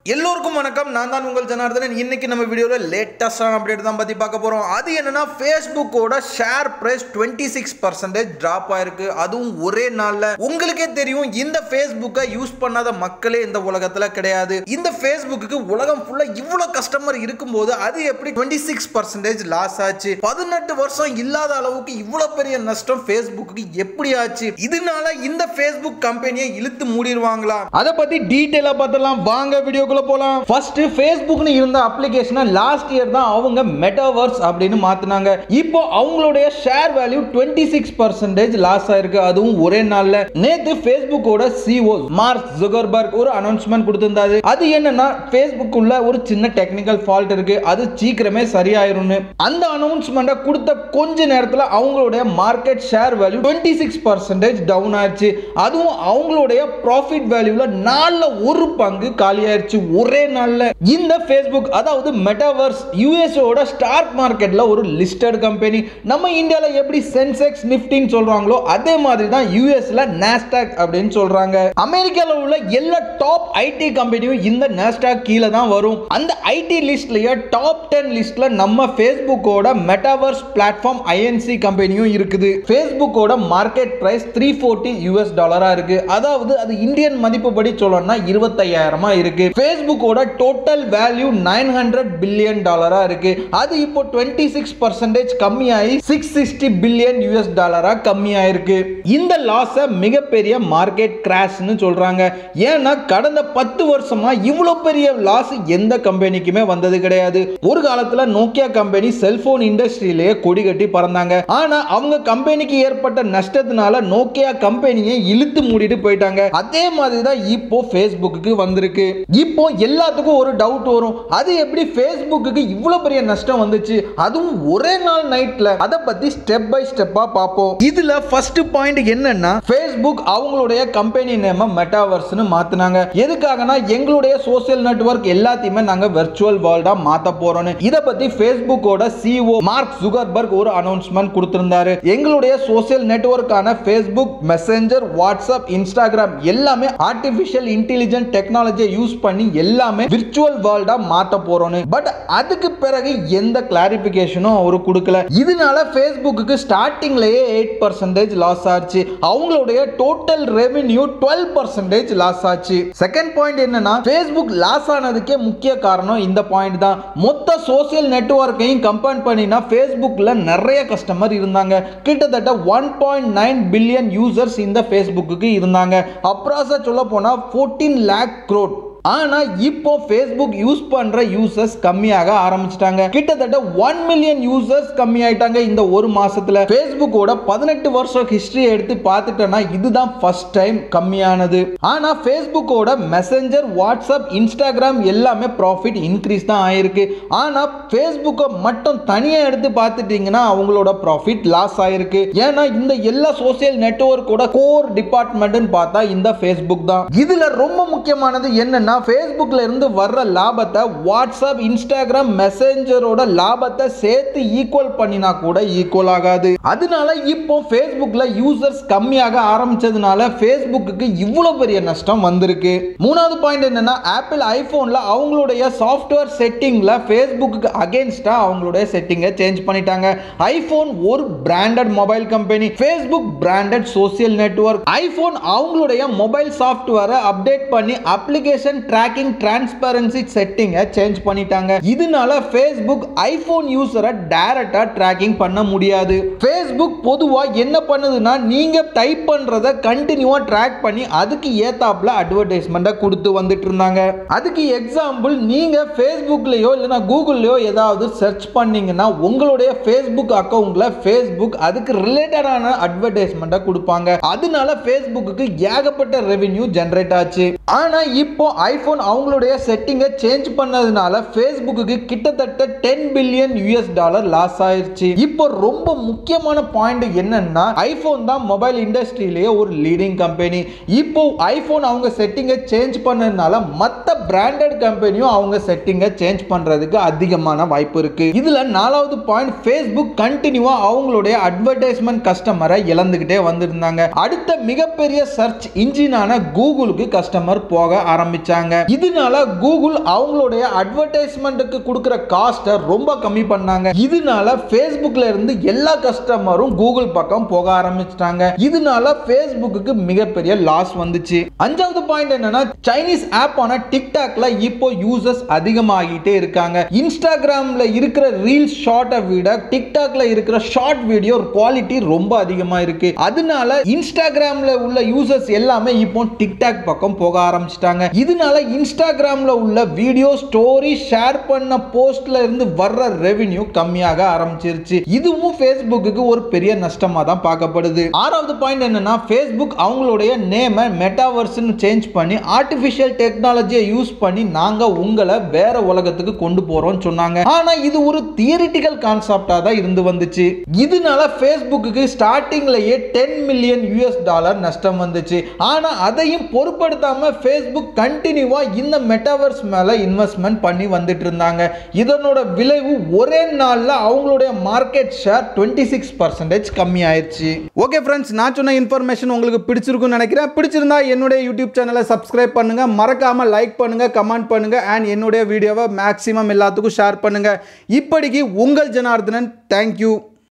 எல்லோருக்கும் வணக்கம் நான் தான் உங்கள் ஜனார்தனன் இன்னைக்கு நம்ம வீடியோவில் லேட்டஸ்டான அப்டேட் தான் பற்றி பார்க்க போகிறோம் அது என்னன்னா ஃபேஸ்புக்கோட share price twenty six percentage drop ஆயிருக்கு அதுவும் ஒரே நாளில் உங்களுக்கே தெரியும் இந்த ஃபேஸ்புக்கை யூஸ் பண்ணாத மக்களே இந்த உலகத்தில் கிடையாது இந்த ஃபேஸ்புக்கு உலகம் ஃபுல்லாக இவ்வளோ கஸ்டமர் இருக்கும்போது அது எப்படி டுவெண்ட்டி சிக்ஸ் பர்சன்டேஜ் லாஸ் ஆச்சு பதினெட்டு வருஷம் இல்லாத அளவுக்கு இவ்வளோ பெரிய நஷ்டம் ஃபேஸ்புக்கு எப்படி ஆச்சு இதனால இந்த ஃபேஸ்புக் கம்பெனியை இழுத்து மூடிடுவாங்களா அதை பற்றி டீட்டெயிலாக பார்த்தலாம் வாங்க வீடியோக்குள்ள போலாம் ஃபர்ஸ்ட் ஃபேஸ்புக்னு இருந்த அப்ளிகேஷனை லாஸ்ட் இயர் தான் அவங்க மெட்டாவர்ஸ் அப்படின்னு மாத்தினாங்க இப்போ அவங்களுடைய share value twenty six percentage loss ஆயிருக்கு அதுவும் ஒரே நாள்ல நேத்து ஃபேஸ்புக்கோட சிஓ மார்க் ஜுகர்பர்க் ஒரு அனௌன்ஸ்மெண்ட் கொடுத்திருந்தாரு அது என்னன்னா ஃபேஸ்புக் உள்ள ஒரு சின்ன டெக்னிக்கல் ஃபால்ட் இருக்கு அது சீக்கிரமே சரியாயிரும்னு அந்த அனௌன்ஸ்மெண்ட்டை கொடுத்த கொஞ்ச நேரத்தில் அவங்களுடைய market share value twenty six percentage down ஆயிடுச்சு அதுவும் அவங்களுடைய ப்ராஃபிட் வேல்யூல நாலுல ஒரு பங்கு காலியாயிருச்சு ஒரே நாள்ல இந்த ஃபேஸ்புக் அதாவது மெட்டாவர்ஸ் யூஎஸ்ஓட ஸ்டாக் மார்க்கெட்ல ஒரு லிஸ்டட் கம்பெனி நம்ம இந்தியால எப்படி சென்செக்ஸ் நிஃப்டின்னு சொல்றாங்களோ அதே மாதிரி தான் யூஎஸ்ல நாஸ்டாக் அப்படின்னு சொல்றாங்க அமெரிக்கால உள்ள எல்லா டாப் ஐடி கம்பெனியும் இந்த நாஸ்டாக் கீழே தான் வரும் அந்த ஐடி லிஸ்ட்லயே டாப் டென் லிஸ்ட்ல நம்ம ஃபேஸ்புக்கோட மெட்டாவர்ஸ் பிளாட்ஃபார்ம் ஐஎன்சி கம்பெனியும் இருக்குது ஃபேஸ்புக்கோட market price three forty US டாலரா இருக்கு அதாவது அது இந்தியன் மதிப்புப்படி சொல்லணும்னா இருபத்தையாயிரமா இருக்கு ஃபேஸ்புக்கோட total value nine hundred billion டாலரா இருக்கு அது இப்போ டுவெண்ட்டி சிக்ஸ் பர்சன்டேஜ் கம்மியாகி சிக்ஸ் சிக்ஸ்டி பில்லியன் யூஎஸ் டாலரா கம்மியாயிருக்கு இந்த லாஸை மிகப்பெரிய மார்க்கெட் கிராஷ்னு சொல்றாங்க ஏன்னா கடந்த பத்து வருஷமா இவ்வளோ பெரிய லாஸ் எந்த கம்பெனிக்குமே வந்தது கிடையாது ஒரு காலத்துல நோக்கியா கம்பெனி செல்போன் இண்டஸ்ட்ரியிலேயே கொடி கட்டி பறந்தாங்க ஆனா அவங்க கம்பெனிக்கு ஏற்பட்ட நஷ்டத்தினால நோக்கியா கம்பெனியை இழுத்து மூடிட்டு போயிட்டாங்க அதே மாதிரி தான் இப்போ ஃபேஸ்புக்கு வந்திருக்கு இப்போ எல்லாத்துக்கும் ஒரு டவுட் வரும் அது எப்படி ஃபேஸ்புக்கு இவ்வளவு பெரிய நஷ்டம் வந்துச்சு அதுவும் ஒரே நாள் நைட்ல அதை பத்தி ஸ்டெப் பை ஸ்டெப்பா பார்ப்போம் இதுல ஃபர்ஸ்ட் பாயிண்ட் என்னன்னா ஃபேஸ்புக் அவங்களுடைய கம்பெனி நேம மெட்டாவர்ஸ்னு மாத்துனாங்க எதுக்காகனா எங்களுடைய சோஷியல் நெட்வொர்க் எல்லாத்தையுமே நாங்க வெர்ச்சுவல் வேர்ல்டா மாத்த போறோம்னு இத பத்தி ஃபேஸ்புக்கோட சிஓ மார்க் ஜுகர்பர்க் ஒரு அனௌன்ஸ்மெண்ட் கொடுத்திருந்தாரு எங்களுடைய சோஷியல் நெட்வொர்க்கான ஃபேஸ்புக் மெசஞ்சர் வாட்ஸ்அப் இன்ஸ்டாகிராம் எல்லாமே ஆர்டிஃபிஷியல் இன்டெலிஜென்ட் டெக்னாலஜியை யூஸ் பண்ணி எல்லாமே விர்ச்சுவல் வேர்ல்டா மாத்த போறோம்னு பட் அதுக்கு பிறகு எந்த கிளாரிபிகேஷனும் அவரு கொடுக்கல இதனால ஃபேஸ்புக்கு ஸ்டார்டிங்லயே எயிட் பர்சன்டேஜ் லாஸ் ஆச்சு அவங்களுடைய total revenue twelve percentage loss ஆச்சு செகண்ட் பாயிண்ட் என்னன்னா ஃபேஸ்புக் லாஸ் ஆனதுக்கே முக்கிய காரணம் இந்த பாயிண்ட் தான் மொத்த சோசியல் நெட்வொர்க்கையும் கம்பேர் பண்ணினா ஃபேஸ்புக்ல நிறைய கஸ்டமர் இருந்தாங்க கிட்டத்தட்ட one point nine billion users இந்த ஃபேஸ்புக்கு இருந்தாங்க அப்ராஸா சொல்ல போனா ஃபோர்டீன் லேக் க்ரோட் ஆனா இப்போ ஃபேஸ்புக் யூஸ் பண்ற யூசர்ஸ் கம்மியாக ஆரம்பிச்சிட்டாங்க கிட்டத்தட்ட ஒன் மில்லியன் யூசர்ஸ் கம்மி ஆயிட்டாங்க இந்த ஒரு மாசத்துல ஃபேஸ்புக்கோட பதினெட்டு வருஷம் ஹிஸ்டரி எடுத்து பார்த்துட்டோம்னா இதுதான் ஃபர்ஸ்ட் டைம் கம்மியானது ஆனா ஃபேஸ்புக்கோட மெசஞ்சர் வாட்ஸ்அப் இன்ஸ்டாகிராம் எல்லாமே ப்ராஃபிட் இன்க்ரீஸ் தான் ஆயிருக்கு ஆனா ஃபேஸ்புக்கை மட்டும் தனியா எடுத்து பார்த்துட்டீங்கன்னா அவங்களோட ப்ராஃபிட் லாஸ் ஆயிருக்கு ஏன்னா இந்த எல்லா சோசியல் நெட்வொர்க்கோட கோர் டிபார்ட்மெண்ட்னு பார்த்தா இந்த ஃபேஸ்புக் தான் இதுல ரொம்ப முக்கியமானது என்னன்னா ஃபேஸ்புக்ல இருந்து வர்ற லாபத்தை வாட்ஸ்அப் இன்ஸ்டாகிராம் மெசேஞ்சரோட லாபத்தை சேர்த்து ஈக்குவல் பண்ணினா கூட ஈக்குவல் ஆகாது அதனால இப்போ ஃபேஸ்புக்ல யூசர்ஸ் கம்மியாக ஆரம்பிச்சதுனால ஃபேஸ்புக்கு இவ்வளவு பெரிய நஷ்டம் வந்திருக்கு மூணாவது பாயிண்ட் என்னன்னா ஆப்பிள் ஐபோன்ல அவங்களுடைய சாஃப்ட்வேர் செட்டிங்ல ஃபேஸ்புக்கு அகேன்ஸ்டா அவங்களுடைய செட்டிங்கை சேஞ்ச் பண்ணிட்டாங்க ஐபோன் ஒரு branded mobile company Facebook branded social network iPhone அவங்களுடைய மொபைல் சாஃப்ட்வேரை அப்டேட் பண்ணி அப்ளிகேஷன் ட்ராக்கிங் டிரான்ஸ்பரன்சி செட்டிங்கை சேஞ்ச் பண்ணிட்டாங்க இதனால ஃபேஸ்புக் ஐபோன் யூசரை டைரக்டா ட்ராக்கிங் பண்ண முடியாது ஃபேஸ்புக் பொதுவா என்ன பண்ணுதுன்னா நீங்க டைப் பண்றத கண்டினியூவா ட்ராக் பண்ணி அதுக்கு ஏத்தாப்ல அட்வர்டைஸ்மெண்ட்டை கொடுத்து வந்துட்டு இருந்தாங்க அதுக்கு எக்ஸாம்பிள் நீங்க ஃபேஸ்புக்லயோ இல்லைன்னா கூகுள்லயோ ஏதாவது சர்ச் பண்ணீங்கன்னா உங்களுடைய ஃபேஸ்புக் அக்கௌண்ட்ல ஃபேஸ்புக் அதுக்கு ரிலேட்டடான அட்வர்டைஸ்மெண்ட்டை கொடுப்பாங்க அதனால ஃபேஸ்புக்கு ஏகப்பட்ட ரெவென்யூ ஜென்ரேட் ஆச்சு ஆனா இப்போ ஐபோன் அவங்களுடைய செட்டிங்கை சேஞ்ச் பண்ணதுனால ஃபேஸ்புக்கு கிட்டத்தட்ட ten billion US dollar loss ஆயிருச்சு இப்போ ரொம்ப முக்கியமான பாயிண்ட் என்னன்னா ஐபோன் தான் மொபைல் இண்டஸ்ட்ரியிலேயே ஒரு லீடிங் கம்பெனி இப்போ ஐபோன் அவங்க செட்டிங்கை சேஞ்ச் பண்ணதுனால மற்ற பிராண்டட் கம்பெனியும் அவங்க செட்டிங்கை சேஞ்ச் பண்றதுக்கு அதிகமான வாய்ப்பு இருக்கு இதுல நாலாவது பாயிண்ட் ஃபேஸ்புக் கண்டினியூவா அவங்களுடைய அட்வர்டைஸ்மெண்ட் கஸ்டமரை இழந்துகிட்டே வந்திருந்தாங்க அடுத்த மிகப்பெரிய சர்ச் இன்ஜினான கூகுளுக்கு கஸ்டமர் போக ஆரம்பிச்சாங்க ஆரம்பிச்சிட்டாங்க இதனால கூகுள் அவங்களுடைய அட்வர்டைஸ்மெண்ட்டுக்கு கொடுக்குற காஸ்ட்டை ரொம்ப கம்மி பண்ணாங்க இதனால ஃபேஸ்புக்ல இருந்து எல்லா கஸ்டமரும் கூகுள் பக்கம் போக ஆரம்பிச்சிட்டாங்க இதனால ஃபேஸ்புக்கு மிகப்பெரிய லாஸ் வந்துச்சு அஞ்சாவது பாயிண்ட் என்னன்னா சைனீஸ் ஆப்பான டிக்டாக்ல இப்போ யூசர்ஸ் அதிகமாகிட்டே இருக்காங்க இன்ஸ்டாகிராம்ல இருக்கிற ரீல்ஸ் ஷார்ட்டை விட டிக்டாக்ல இருக்கிற ஷார்ட் வீடியோ குவாலிட்டி ரொம்ப அதிகமா இருக்கு அதனால இன்ஸ்டாகிராம்ல உள்ள யூசர்ஸ் எல்லாமே இப்போ டிக்டாக் பக்கம் போக ஆரம்பிச்சிட்டாங்க இதனால இன்ஸ்டாகிராம்ல உள்ள வீடியோ ஸ்டோரி ஷேர் பண்ண போஸ்ட்ல இருந்து வர்ற ரெவென்யூ கம்மியாக ஆரம்பிச்சிருச்சு இதுவும் ஃபேஸ்புக்கு ஒரு பெரிய நஷ்டமா தான் பார்க்கப்படுது ஆறாவது பாயிண்ட் என்னன்னா ஃபேஸ்புக் அவங்களுடைய நேமை மெட்டாவர்ஸ்னு சேஞ்ச் பண்ணி ஆர்டிஃபிஷியல் டெக்னாலஜியை யூஸ் பண்ணி நாங்க உங்களை வேற உலகத்துக்கு கொண்டு போறோம் சொன்னாங்க ஆனா இது ஒரு தியரிட்டிக்கல் கான்செப்டா தான் இருந்து வந்துச்சு இதனால ஃபேஸ்புக்கு ஸ்டார்டிங்லயே டென் மில்லியன் யூஎஸ் டாலர் நஷ்டம் வந்துச்சு ஆனா அதையும் பொருட்படுத்தாம ஃபேஸ்புக் கண்டினியூவா இந்த மெட்டாவர்ஸ் மேல இன்வெஸ்ட்மெண்ட் பண்ணி வந்துட்டு இருந்தாங்க இதனோட விளைவு ஒரே நாள்ல அவங்களுடைய market share twenty six percentage கம்மி ஆயிடுச்சு ஓகே ஃப்ரெண்ட்ஸ் நான் சொன்ன இன்ஃபர்மேஷன் உங்களுக்கு பிடிச்சிருக்கும்னு நினைக்கிறேன் பிடிச்சிருந்தா என்னுடைய யூடியூப் சேனலை சப்ஸ்கிரைப் பண்ணுங்க மறக்காம லைக் பண்ணுங்க கமெண்ட் பண்ணுங்க அண்ட் என்னுடைய வீடியோவை மேக்ஸிமம் எல்லாத்துக்கும் ஷேர் பண்ணுங்க இப்படிக்கு உங்கள் ஜனார்தனன் தேங்க்யூ